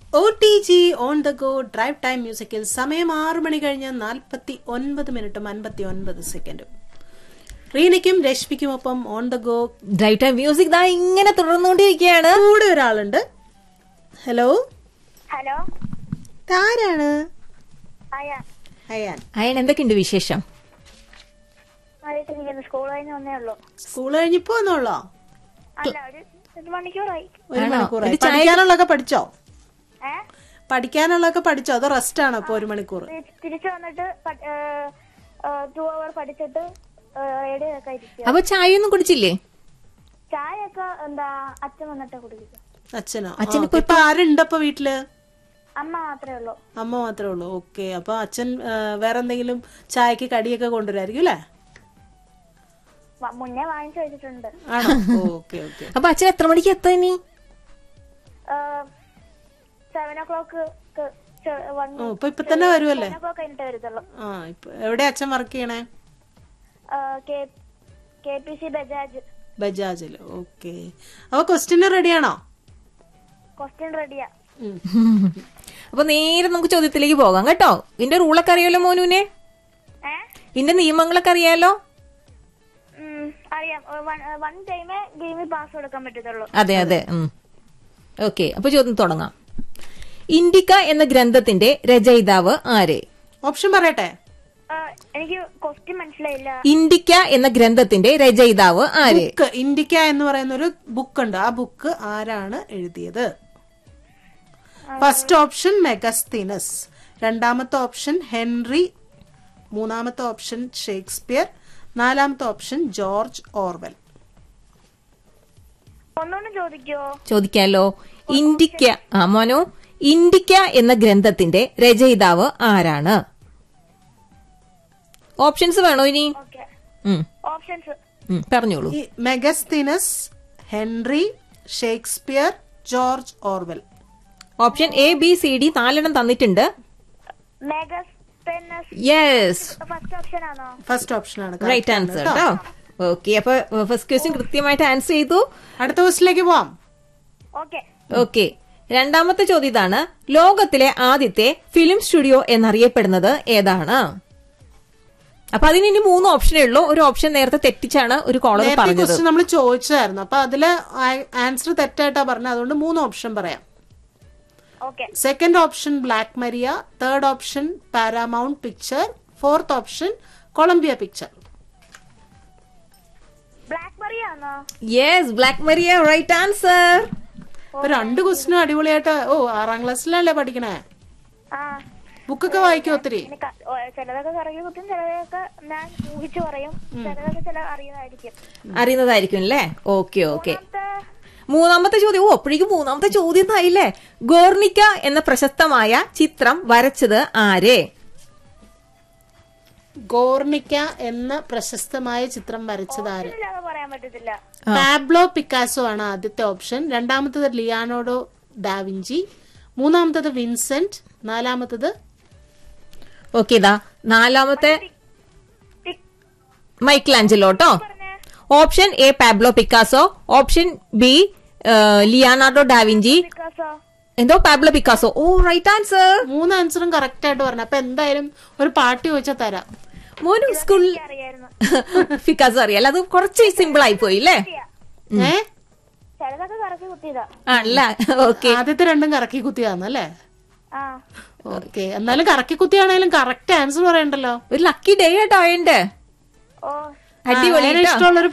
O T G on the go drive time മ്യൂസിക്കിൽ സമയം ആറു മണി കഴിഞ്ഞ് നാൽപ്പത്തി ഒൻപത് മിനിറ്റും അൻപത്തി ഒൻപത് സെക്കൻഡും റീനയ്ക്കും രശ്മിക്കുമൊപ്പം on the go drive time music ദാ ഇങ്ങനെ തുടർന്നുകൊണ്ടിരിക്കുകയാണ് കൂടെ ഒരാളുണ്ട് ഹലോ ഹലോ ആരാണ് ആയ അയാൻ അയൺ എന്തൊക്കെയുണ്ട് വിശേഷം വീട്ടിലിരിക്കുന്നു സ്കൂൾ കഴിഞ്ഞ് വന്നേ ഉള്ളൂ സ്കൂൾ കഴിഞ്ഞിപ്പോ വന്നോളോ അല്ല ഒരു ഒരു മണിക്കൂറായി ഒരു ആണോ? മണിക്കൂറായി ഒരു ചായ- പഠിക്കാനുള്ളതൊക്കെ പഠിച്ചോ ഏ പഠിക്കാനുള്ളതൊക്കെ പഠിച്ചോ അതോ റെസ്റ്റ് ആണോ ഇപ്പൊ ഒരു മണിക്കൂർ തിരി- തിരിച്ചു വന്നിട്ട് ടു അവർ പഠിച്ചിട്ട് റേഡിയോ ഒക്കെ ഇരിക്കുക അപ്പൊ ചായയൊന്നും കുടിച്ചില്ലേ ചായയൊക്കെ എന്താ അച്ഛൻ വന്നിട്ട് കുടിക്കുക അച്ഛനോ അച്ഛനിപ്പോ ആ, ഇപ്പൊ ആരുണ്ട് അപ്പൊ വീട്ടില് അമ്മ മാത്രമേ ഉള്ളൂ അമ്മ മാത്രമേ ഉള്ളൂ ഓക്കെ അപ്പൊ അച്ഛൻ ആ, വേറെ എന്തെങ്കിലും ചായക്ക് കടിയൊക്കെ കൊണ്ടുവരായിരിക്കും അല്ലേ വ- മുന്നേ വാങ്ങിച്ചു വെച്ചിട്ടുണ്ട് ആണോ ഓക്കെ ഓക്കെ അപ്പൊ അച്ഛൻ എത്ര മണിക്ക് എത്താ ഇനി seven o'clock one oh ഇപ്പൊ ഇപ്പൊ തന്നെ വരുമല്ലേ സെവൻ ഒ ക്ലോക്ക് കഴിഞ്ഞിട്ട് വരത്തുള്ളൂ ആ ഇപ്പൊ എവിടെ അച്ഛൻ വർക്ക് ചെയ്യണേ കെ പി സി ബജാജ് ബജാജില് ഓക്കെ അപ്പൊ ക്വസ്റ്റ്യന് റെഡിയാണോ ക്വസ്റ്റ്യൻ റെഡിയാ അപ്പൊ നേരെ നമുക്ക് ചോദ്യത്തിലേക്ക് പോകാം കേട്ടോ ഇതിന്റെ റൂളൊക്കെ അറിയാലോ മോനുവിനെ ഏ ഇതിന്റെ നിയമങ്ങളൊക്കെ അറിയാലോ ഉം, അറിയാം വൺ ടൈമേ ഗെയിമിൽ പാസ് കൊടുക്കാൻ പറ്റത്തുള്ളൂ അതെ അതെ ഓക്കെ അപ്പൊ ചോദ്യം തുടങ്ങാം ഇന്ത്യക്ക എന്ന ഗ്രന്ഥത്തിന്റെ രചയിതാവ് ആര് ഓപ്ഷൻ പറയട്ടെ ആ, എനിക്ക് ക്വസ്റ്റ്യൻ മനസ്സിലായില്ല ഇന്ത്യക്ക എന്ന ഗ്രന്ഥത്തിന്റെ രചയിതാവ് ആര് ബുക്ക് ഇന്ത്യക്ക എന്ന് പറയുന്ന ഒരു ബുക്ക് ഉണ്ട് ആ ബുക്ക് ആരാണ് എഴുതിയത് ഫസ്റ്റ് ഓപ്ഷൻ മെഗസ്തീനസ് രണ്ടാമത്തെ ഓപ്ഷൻ ഹെൻറി മൂന്നാമത്തെ ഓപ്ഷൻ ഷേക്സ്പിയർ നാലാമത്തെ ഓപ്ഷൻ ജോർജ് ഓർവെൽ ഒന്നുകൂടെ ചോദിക്കോ ചോദിക്കാലോ ഇന്ത്യക്ക ആ മോനോ ഇന്ത്യക്ക എന്ന ഗ്രന്ഥത്തിന്റെ രചയിതാവ് ആരാണ് ഓപ്ഷൻസ് വേണോ ഇനി ഓക്കെ ഉം, ഓപ്ഷൻസ് ഉം, പറഞ്ഞോളൂ ഈ Megasthenes Henry Shakespeare George Orwell option A B C D നാലെണ്ണം തന്നിട്ടുണ്ട് മെഗസ്തെനസ് യെസ് ഫസ്റ്റ് ഓപ്ഷൻ ആണോ ഫസ്റ്റ് ഓപ്ഷൻ ആണ് റൈറ്റ് correct ആണ് ആൻസർ കേട്ടോ. കേട്ടോ ഓക്കെ അപ്പൊ ഫസ്റ്റ് ക്വസ്റ്റ്യൻ കൃത്യമായിട്ട് ആൻസർ ചെയ്തു അടുത്ത ക്വസ്റ്റിലേക്ക് പോവാം ഓക്കെ ഓക്കെ രണ്ടാമത്തെ ചോദ്യം ഇതാണ് ലോകത്തിലെ ആദ്യത്തെ ഫിലിം സ്റ്റുഡിയോ എന്നറിയപ്പെടുന്നത് ഏതാണ് അപ്പൊ അതിന് ഇനി മൂന്ന് ഓപ്ഷനേ ഉള്ളൂ ഒരു ഓപ്ഷൻ നേരത്തെ തെറ്റിച്ചാണ് ഒരു കോളർ നേരത്തെ പറഞ്ഞത് ക്വസ്റ്റ്യൻ നമ്മൾ ചോദിച്ചായിരുന്നു അപ്പൊ അതില് ആൻസർ തെറ്റായിട്ടാ പറഞ്ഞത് അതുകൊണ്ട് മൂന്ന് ഓപ്ഷൻ പറയാം okay second option Black Maria third option Paramount picture fourth option Columbia picture BlackBerry ആണോ yes Black Maria right answer ഇപ്പൊ രണ്ട് ക്വസ്റ്റിനും അടിപൊളിയായിട്ട് ഓ ആറാം ക്ലാസ്സിലല്ലേ പഠിക്കണേ ആ ബുക്കൊക്കെ വായിക്കും ഒത്തിരി പിന്നെ ക- ഓ, ചിലതൊക്കെ കറങ്ങി കുത്തും ചിലതൊക്കെ ഞാൻ ഊഹിച്ചു പറയും ചിലതൊക്കെ ചില അറിയുന്നതായിരിക്കും അറിയുന്നതായിരിക്കും അല്ലേ ഓക്കെ ഓക്കെ മൂന്നാമത്തെ മൂന്നാമത്തെ ചോദ്യം ഓ അപ്പോഴേക്കും മൂന്നാമത്തെ ചോദ്യം എന്നായില്ലേ ഗോർണിക്ക എന്ന പ്രശസ്തമായ ചിത്രം വരച്ചത് ആര് ഗോർണിക്ക എന്ന പ്രശസ്തമായ ചിത്രം വരച്ചത് ആര് ഇല്ലാതെ പറയാൻ പറ്റത്തില്ല പാബ്ലോ പിക്കാസോ ആണ് ആദ്യത്തെ ഓപ്ഷൻ രണ്ടാമത്തത് ലിയാനോഡോ ഡാവിഞ്ചി മൂന്നാമത്തത് വിൻസെന്റ് നാലാമത്തത് ഓക്കെ ഇതാ നാലാമത്തെ ടിക് മൈക്കിൾ ആഞ്ചലോ കേട്ടോ പറഞ്ഞേ option A Pablo Picasso option B Leonardo da Vinci Picasso എന്തോ Pablo Picasso oh right answer മൂന്ന് ആൻസറും കറക്റ്റ് ആയിട്ട് പറഞ്ഞു അപ്പൊ എന്തായാലും ഒരു പാർട്ടി ചോദിച്ചാൽ തരാം മോനു സ്കൂൾ അറിയായിരുന്നു പിക്കാസോ അറിയാലോ അത് കുറച്ച് സിമ്പിൾ ആയി പോയി അല്ലേ ഏ ചിലതൊക്കെ കറക്കി കുത്തിയതാ ആണല്ല ഓക്കെ ആദ്യത്തെ രണ്ടും കറക്കി കുത്തിയാന്നല്ലേ ആ ഓക്കെ എന്നാലും കറക്കി കുത്തിയാണെങ്കിലും കറക്റ്റ് ആൻസർ പറയണ്ടല്ലോ ഒരു ലക്കി ഡേ ആട്ടോ ആയണ്ട് ഓ അടിപൊളി അങ്ങനെ കേട്ടോ. ഇഷ്ടമുള്ള